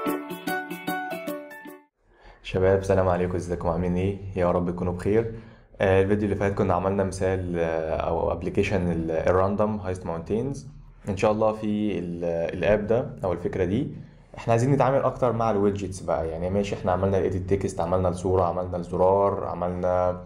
شباب سلام عليكم ازيكم عاملين ايه يا رب تكونوا بخير آه، الفيديو اللي فات كنا عملنا مثال آه، او ابلكيشن الراندوم هايست ماونتينز ان شاء الله في ال- الاب ده او الفكره دي احنا عايزين نتعامل اكتر مع الويدجتس بقى يعني ماشي احنا عملنا الايديت تكست عملنا الصوره عملنا الزرار عملنا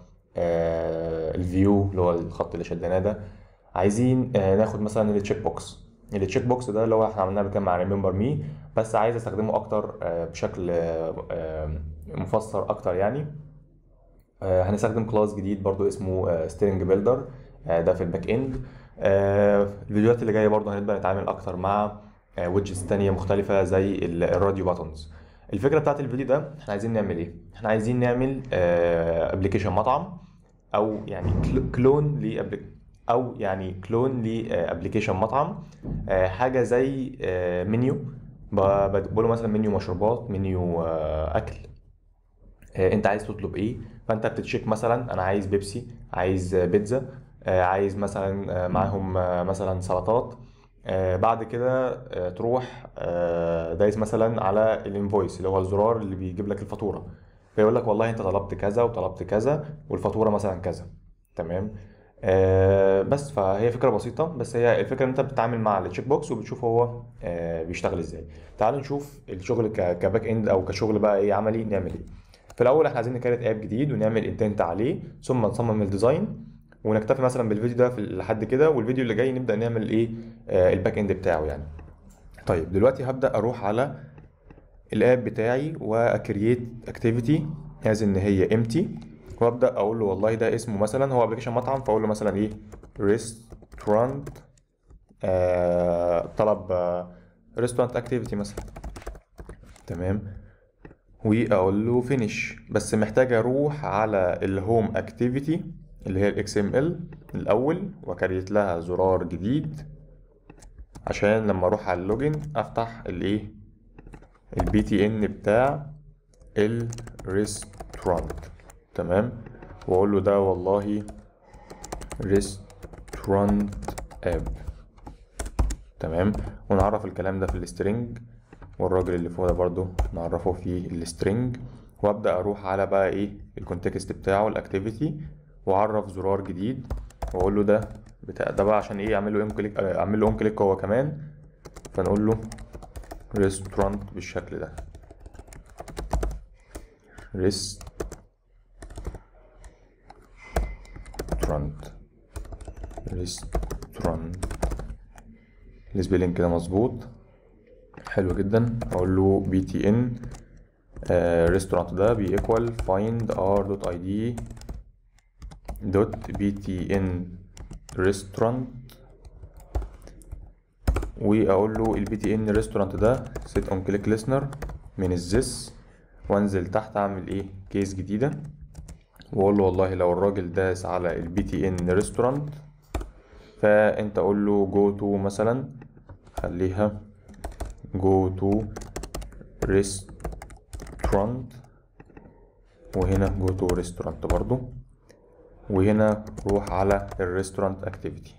الفيو اللي هو الخط اللي شدناه ده عايزين آه، ناخد مثلا التشيك بوكس التشيك بوكس ده اللي هو احنا عملناه قبل كده مع ريمبر مي بس عايز استخدمه اكتر آه، بشكل آه، آه، مفسر اكتر يعني آه، هنستخدم كلاس جديد برضو اسمه ستيرنج بيلدر ده في الباك اند آه، الفيديوهات اللي جايه برضو هنبدا نتعامل اكتر مع ويدجتس تانية مختلفة زي ال- الراديو باتونز الفكرة بتاعت الفيديو ده احنا عايزين نعمل ايه؟ احنا عايزين نعمل ابلكيشن مطعم او يعني كلون ل او يعني كلون لابلكيشن مطعم آه، حاجة زي آه، منيو ب- بقوله مثلا منيو مشروبات منيو آه، اكل آه، انت عايز تطلب ايه فانت بتتشيك مثلا انا عايز بيبسي عايز آه، بيتزا آه، عايز مثلا آه، معاهم آه، مثلا سلطات آه، بعد كده آه، تروح آه، دايس مثلا على الانفويس اللي هو الزرار اللي بيجيب لك الفاتوره فيقول لك والله انت طلبت كذا وطلبت كذا والفاتوره مثلا كذا تمام آه، بس فهي فكره بسيطه بس هي الفكره ان انت بتتعامل مع التشيك بوكس وبتشوف هو آه، بيشتغل ازاي تعال نشوف الشغل ك- كباك اند او كشغل بقى ايه عملي نعمل ايه في الاول احنا عايزين نكريت اب جديد ونعمل انتنت عليه ثم نصمم الديزاين ونكتفي مثلا بالفيديو ده في لحد كده والفيديو اللي جاي نبدا نعمل ايه آه الباك اند بتاعه يعني طيب دلوقتي هبدا اروح على الاب بتاعي واكرييت اكتيفيتي از ان هي امتي وابدا اقول له والله ده اسمه مثلا هو ابلكيشن مطعم فاقول له مثلا ايه ريستورانت آه طلب ريستورانت اكتيفيتي مثلا تمام واقول له فينيش بس محتاج اروح على الهوم اكتيفيتي اللي هي الاكس ام ال الاول واكريت لها زرار جديد عشان لما اروح على اللوجن افتح الايه البي تي ان بتاع الريستورانت تمام واقول له ده والله ريستورانت اب تمام ونعرف الكلام ده في السترنج والراجل اللي فوق ده برضو نعرفه في السترنج وابدا اروح على بقى ايه الكونتكست بتاعه الاكتيفيتي واعرف زرار جديد واقول له ده بتاع ده بقى عشان ايه اعمل له ام كليك اعمل له ام كليك هو كمان فنقول له ريستورانت بالشكل ده ريستورانت ريستورانت السبيلنج كده مظبوط حلو جدا اقول له بي تي ان ريستورانت ده بي ايكوال فايند ار دوت اي دي دوت بي تي ان ريستورانت واقول له البي تي ان ريستورانت ده سيت اون كليك ليسنر من الزس وانزل تحت اعمل ايه كيس جديده واقول له والله لو الراجل داس على البي تي ان ريستورانت فانت قول له جو تو مثلا خليها جو تو ريستورانت وهنا جو تو ريستورانت برضو وهنا روح على الريستورانت اكتيفيتي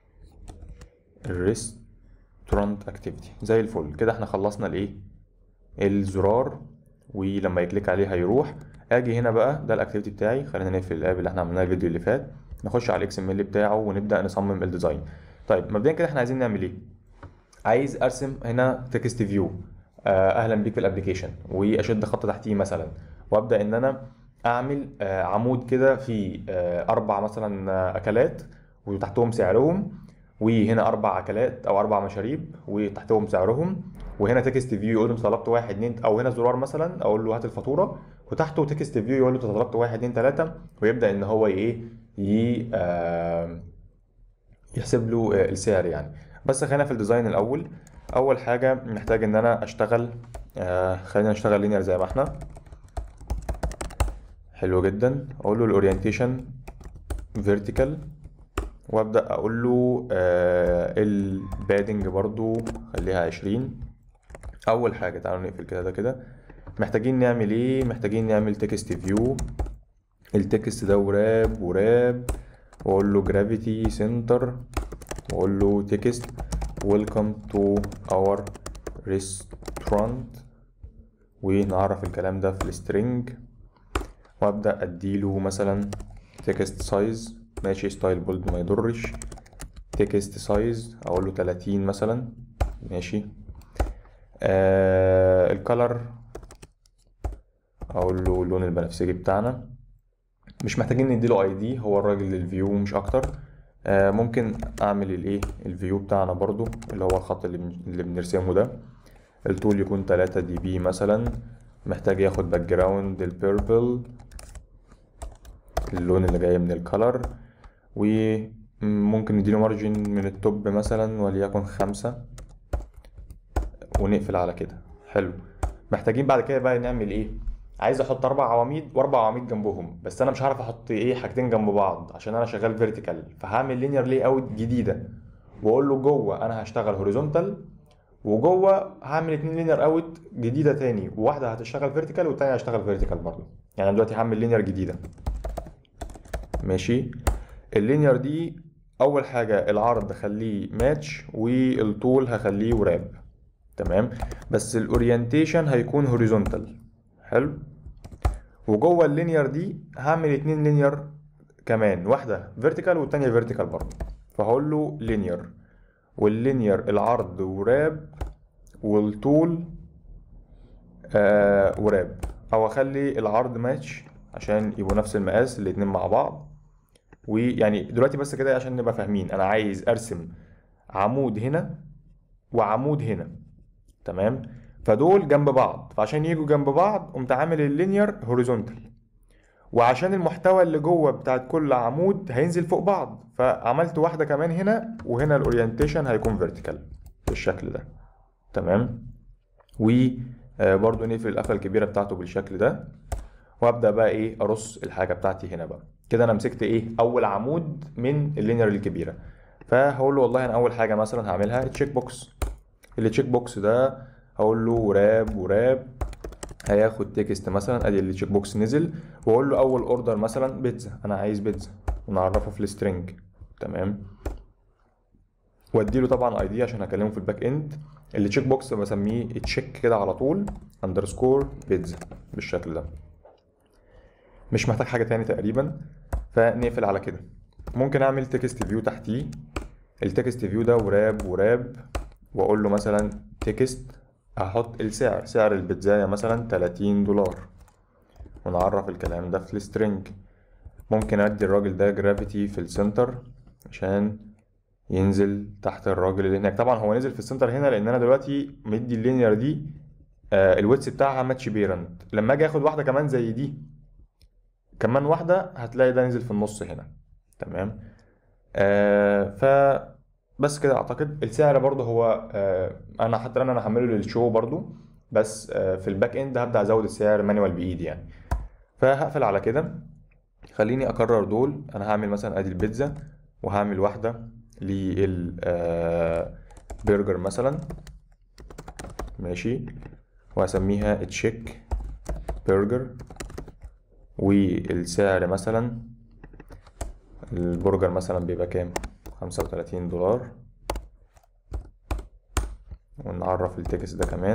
الريستورانت اكتيفيتي زي الفل كده احنا خلصنا الايه الزرار ولما يكليك عليه هيروح اجي هنا بقى ده الاكتيفيتي بتاعي خلينا نقفل الاب اللي احنا عملناه الفيديو اللي فات نخش على الاكس ام ال بتاعه ونبدا نصمم الديزاين طيب مبدئيا كده احنا عايزين نعمل ايه عايز ارسم هنا تكست فيو اهلا بيك في الابلكيشن واشد خط تحتيه مثلا وابدا ان انا اعمل آه، عمود كده فيه آه، اربع مثلا آه، اكلات وتحتهم سعرهم وهنا اربع اكلات او اربع مشاريب وتحتهم سعرهم وهنا تكست فيو يقول له انت طلبت واحد اتنين او هنا زرار مثلا اقول له هات الفاتوره وتحته تكست فيو يقول له انت طلبت واحد اتنين تلاته ويبدا ان هو ايه ي آه، يحسب له آه، السعر يعني بس خلينا في الديزاين الاول اول حاجه محتاج ان انا اشتغل آه خلينا نشتغل لينير زي ما احنا حلو جدا اقول له الاورينتيشن فيرتيكال وابدا اقول له آه البادنج برضو خليها عشرين اول حاجه تعالوا نقفل كده ده كده محتاجين نعمل ايه محتاجين نعمل تكست فيو التكست ده وراب وراب واقول له جرافيتي سنتر واقول له تكست ويلكم تو اور ريستورانت ونعرف الكلام ده في السترنج وابدا اديله مثلا تكست سايز ماشي ستايل بولد ما يضرش تكست سايز اقول له 30 مثلا ماشي آه الكلر اقول له اللون البنفسجي بتاعنا مش محتاجين نديله اي دي هو الراجل للفيو مش اكتر آه ممكن اعمل الايه الفيو بتاعنا برضو اللي هو الخط اللي, بن- اللي بنرسمه ده الطول يكون 3 دي بي مثلا محتاج ياخد باك جراوند البيربل اللون اللي جاي من الكلر وممكن نديله مارجن من التوب مثلا وليكن خمسة ونقفل على كده حلو محتاجين بعد كده بقى نعمل ايه عايز احط اربع عواميد واربع عواميد جنبهم بس انا مش عارف احط ايه حاجتين جنب بعض عشان انا شغال فيرتيكال فهعمل لينير لي اوت جديده واقول له جوه انا هشتغل هوريزونتال وجوه هعمل اتنين لينير اوت جديده تاني وواحده هتشتغل فيرتيكال والتانيه هتشتغل فيرتيكال برضه يعني أنا دلوقتي هعمل لينير جديده ماشي اللينير دي اول حاجه العرض خليه ماتش والطول هخليه وراب تمام بس الاورينتيشن هيكون هوريزونتال حلو وجوه اللينير دي هعمل اتنين لينير كمان واحده فيرتيكال والتانيه فيرتيكال برضه فهقول له لينير واللينير العرض وراب والطول آه وراب او اخلي العرض ماتش عشان يبقوا نفس المقاس الاتنين مع بعض ويعني دلوقتي بس كده عشان نبقى فاهمين انا عايز ارسم عمود هنا وعمود هنا تمام فدول جنب بعض فعشان يجوا جنب بعض قمت عامل اللينير هوريزونتال وعشان المحتوى اللي جوه بتاعت كل عمود هينزل فوق بعض فعملت واحده كمان هنا وهنا الاورينتيشن هيكون فيرتيكال بالشكل ده تمام وبرضه نقفل القفله الكبيره بتاعته بالشكل ده وابدا بقى ايه ارص الحاجه بتاعتي هنا بقى كده انا مسكت ايه اول عمود من اللينير الكبيره فهقول له والله انا اول حاجه مثلا هعملها تشيك بوكس التشيك بوكس ده هقول له وراب وراب هياخد تكست مثلا ادي التشيك بوكس نزل واقول له اول اوردر مثلا بيتزا انا عايز بيتزا ونعرفه في السترنج تمام واديله طبعا اي دي عشان هكلمه في الباك اند التشيك بوكس بسميه تشيك كده على طول اندرسكور بيتزا بالشكل ده مش محتاج حاجه تاني تقريبا فنقفل على كده ممكن اعمل تكست فيو تحتيه التكست فيو ده وراب وراب واقول له مثلا تكست احط السعر سعر البيتزاية مثلا 30 دولار ونعرف الكلام ده في السترنج ممكن ادي الراجل ده جرافيتي في السنتر عشان ينزل تحت الراجل اللي هناك طبعا هو نزل في السنتر هنا لان انا دلوقتي مدي اللينير دي آه الويتس بتاعها ماتش بيرنت لما اجي اخد واحده كمان زي دي كمان واحده هتلاقي ده نزل في النص هنا تمام آه ف بس كده اعتقد السعر برضه هو آه انا حتى الان انا هعمله للشو برضه بس آه في الباك اند هبدا ازود السعر مانوال بايدي يعني فهقفل على كده خليني اكرر دول انا هعمل مثلا ادي البيتزا وهعمل واحده للبرجر مثلا ماشي وهسميها تشيك برجر والسعر مثلا البرجر مثلا بيبقى كام خمسة وتلاتين دولار ونعرف التكست ده كمان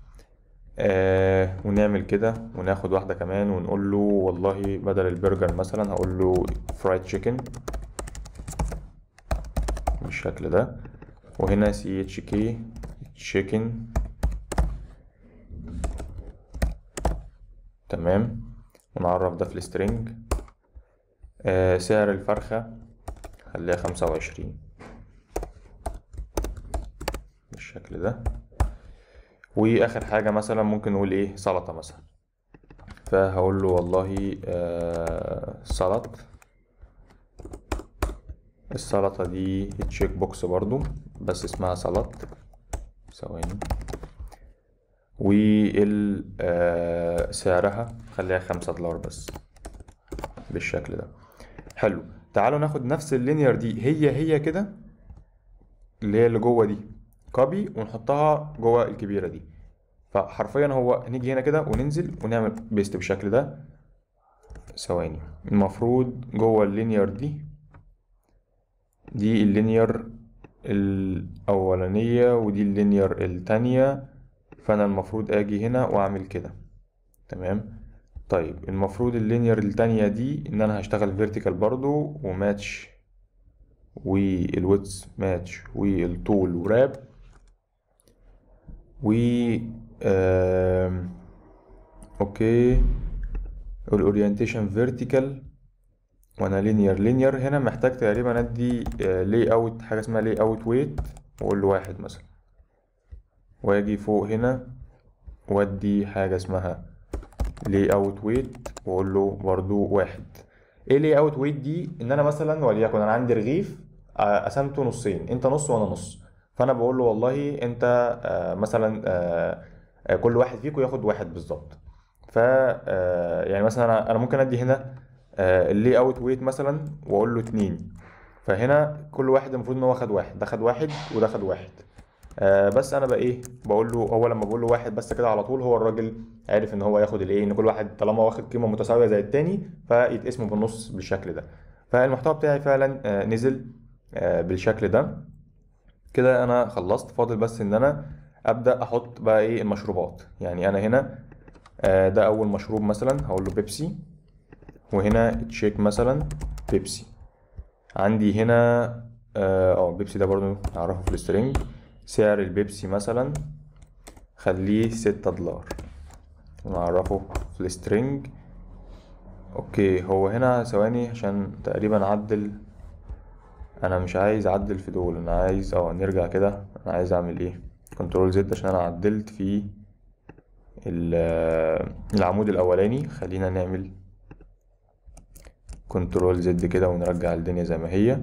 آه ونعمل كده وناخد واحدة كمان ونقول له والله بدل البرجر مثلا هقول له فرايد تشيكن بالشكل ده وهنا سي اتش كي تشيكن تمام ونعرف ده في السترنج آه سعر الفرخة خليها خمسة وعشرين بالشكل ده واخر حاجة مثلا ممكن نقول ايه سلطة مثلا فهقول له والله آه سلط السلطة دي تشيك بوكس برضو بس اسمها سلط ثواني وال آه سعرها خليها خمسة دولار بس بالشكل ده حلو تعالوا ناخد نفس اللينير دي هي هي كده اللي هي اللي جوه دي كوبي ونحطها جوه الكبيرة دي فحرفيا هو نيجي هنا كده وننزل ونعمل بيست بالشكل ده ثواني المفروض جوه اللينير دي دي اللينير الأولانية ودي اللينير التانية فانا المفروض اجي هنا واعمل كده تمام طيب المفروض اللينير التانية دي ان انا هشتغل فيرتيكال برضو وماتش والويدث ماتش والطول وراب و آم، اوكي الاورينتيشن فيرتيكال وانا لينير لينير هنا محتاج تقريبا ادي لي اوت حاجه اسمها لي اوت ويت واقول له واحد مثلا واجي فوق هنا وادي حاجه اسمها لي اوت ويت واقول له برضو واحد ايه لي اوت ويت دي ان انا مثلا وليكن انا عندي رغيف آه، قسمته نصين انت نص وانا نص فانا بقول له والله انت آه، مثلا آه، آه، كل واحد فيكم ياخد واحد بالظبط ف آه، يعني مثلا انا انا ممكن ادي هنا اللي اوت ويت مثلا واقول له اتنين فهنا كل واحد المفروض ان هو خد واحد ده خد واحد وده خد واحد آه بس انا بقى ايه بقول له هو لما بقول له واحد بس كده على طول هو الراجل عارف ان هو ياخد الايه ان كل واحد طالما واخد قيمه متساويه زي التاني فيتقسموا بالنص بالشكل ده فالمحتوى بتاعي فعلا آه نزل آه بالشكل ده كده انا خلصت فاضل بس ان انا ابدا احط بقى ايه المشروبات يعني انا هنا آه ده اول مشروب مثلا هقول له بيبسي وهنا تشيك مثلا بيبسي عندي هنا اه آه، بيبسي ده برضو نعرفه في السترينج سعر البيبسي مثلا خليه ستة دولار نعرفه في السترينج اوكي هو هنا ثواني عشان تقريبا اعدل انا مش عايز اعدل في دول انا عايز اه نرجع كده انا عايز اعمل ايه كنترول زد عشان انا عدلت في ال- العمود الاولاني خلينا نعمل كنترول زد كده ونرجع الدنيا زي ما هي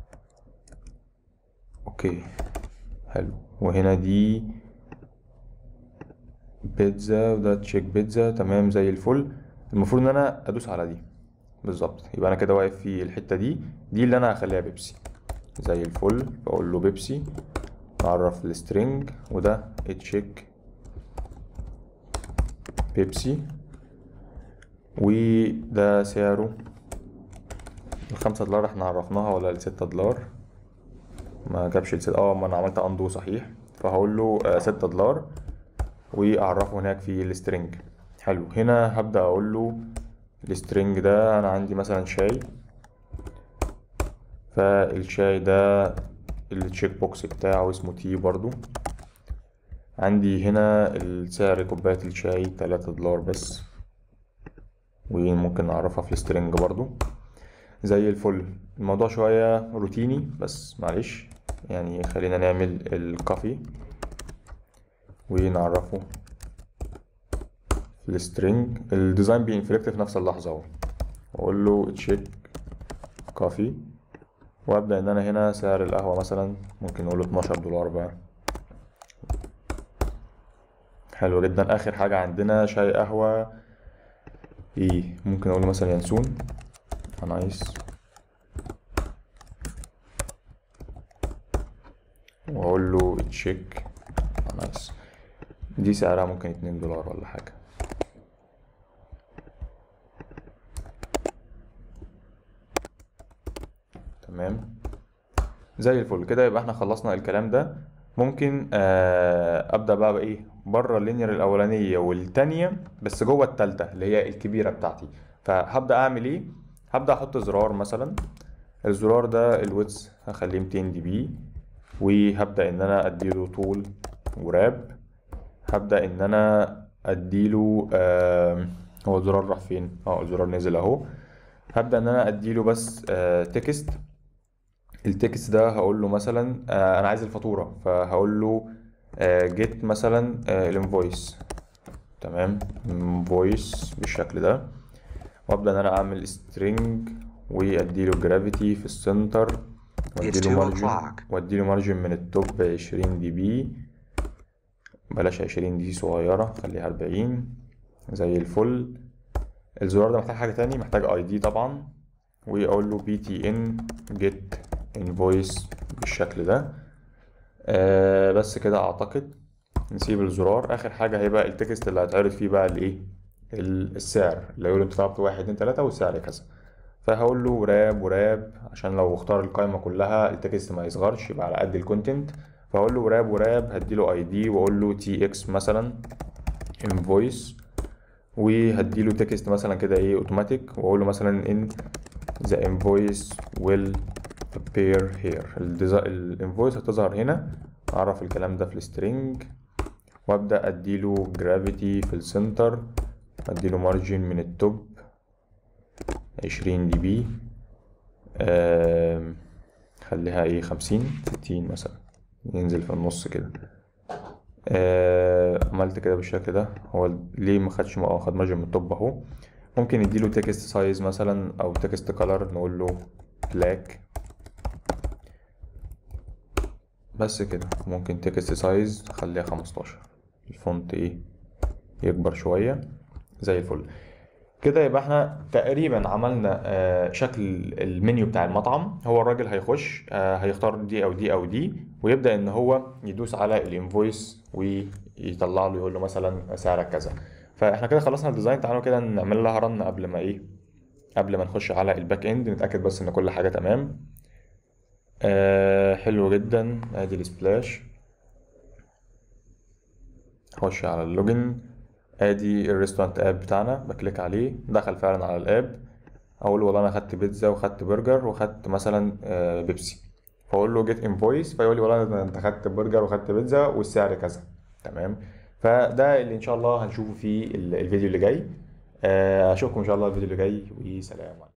اوكي حلو وهنا دي بيتزا وده تشيك بيتزا تمام زي الفل المفروض ان انا ادوس على دي بالظبط يبقى انا كده واقف في الحته دي دي اللي انا هخليها بيبسي زي الفل بقول له بيبسي اعرف السترينج وده تشيك بيبسي وده سعره الخمسة دولار احنا عرفناها ولا الستة دولار ما جابش الستة اه ما انا عملت اندو صحيح فهقول له آه، ستة دولار واعرفه هناك في السترينج حلو هنا هبدأ اقول له السترينج ده انا عندي مثلا شاي فالشاي ده التشيك بوكس بتاعه اسمه تي برضو عندي هنا السعر كوباية الشاي تلاتة دولار بس وممكن نعرفها في السترينج برضو زي الفل الموضوع شوية روتيني بس معلش يعني خلينا نعمل الكافي ونعرفه في السترينج الديزاين بينفلكت في نفس اللحظة اهو واقول له تشيك كافي وابدا ان انا هنا سعر القهوة مثلا ممكن نقول له 12 دولار بقى حلو جدا اخر حاجة عندنا شاي قهوة ايه ممكن اقول له مثلا ينسون نايس واقول له تشيك نايس دي سعرها ممكن اتنين دولار ولا حاجة تمام زي الفل كده يبقى احنا خلصنا الكلام ده ممكن آه، ابدا بقى بايه بره اللينير الاولانيه والتانيه بس جوه التالته اللي هي الكبيره بتاعتي فهبدا اعمل ايه هبدا احط زرار مثلا الزرار ده الويدث هخليه 200 دي بي وهبدا ان انا اديله طول وراب هبدا ان انا اديله آه هو الزرار راح فين اه الزرار نزل اهو هبدا ان انا اديله بس آه تكست التكست ده هقول له مثلا آه انا عايز الفاتوره فهقول له جيت مثلا الانفويس تمام انفويس بالشكل ده وابدا ان انا اعمل string واديله جرافيتي في السنتر It's واديله 2 مارجن o'clock. واديله مارجن من التوب 20 دي بي بلاش 20 دي صغيرة خليها 40 زي الفل الزرار ده محتاج حاجة تاني محتاج اي دي طبعا واقول له بي تي ان جيت انفويس بالشكل ده آه بس كده اعتقد نسيب الزرار اخر حاجة هيبقى التكست اللي هيتعرض فيه بقى الايه ال- السعر اللي يقول انت طلبت واحد اتنين تلاتة والسعر كذا فهقول له راب وراب عشان لو اختار القائمة كلها التكست ما يصغرش يبقى على قد الكونتنت فاقول له وراب وراب هديله اي دي واقول له تي اكس مثلا انفويس وهديله تكست مثلا كده ايه اوتوماتيك واقول له مثلا ان the invoice will appear here الانفويس هتظهر هنا اعرف الكلام ده في السترينج وابدا اديله جرافيتي في السنتر اديله مارجن من التوب عشرين دي بي خليها ايه خمسين ستين مثلا ينزل في النص كده آه عملت كده بالشكل ده هو ليه ما خدش اه خد مارجن من التوب اهو ممكن نديله تكست سايز مثلا او تكست كولر نقول له بلاك بس كده ممكن تكست سايز نخليها خمستاشر الفونت ايه يكبر شوية زي الفل كده يبقى احنا تقريبا عملنا آه شكل المنيو بتاع المطعم هو الراجل هيخش آه هيختار دي او دي او دي ويبدأ ان هو يدوس على الانفويس ويطلع له يقول له مثلا سعرك كذا فاحنا كده خلصنا الديزاين تعالوا كده نعمل لها رن قبل ما ايه قبل ما نخش على الباك اند نتاكد بس ان كل حاجه تمام آه حلو جدا ادي السبلاش خش على اللوجن ادي الريستورانت اب بتاعنا بكليك عليه دخل فعلا على الاب اقول له والله انا خدت بيتزا وخدت برجر وخدت مثلا آه بيبسي فاقول له جيت انفويس فيقول لي والله انت خدت برجر وخدت بيتزا والسعر كذا تمام فده اللي ان شاء الله هنشوفه في الفيديو اللي جاي اشوفكم ان شاء الله الفيديو اللي جاي وسلام عليكم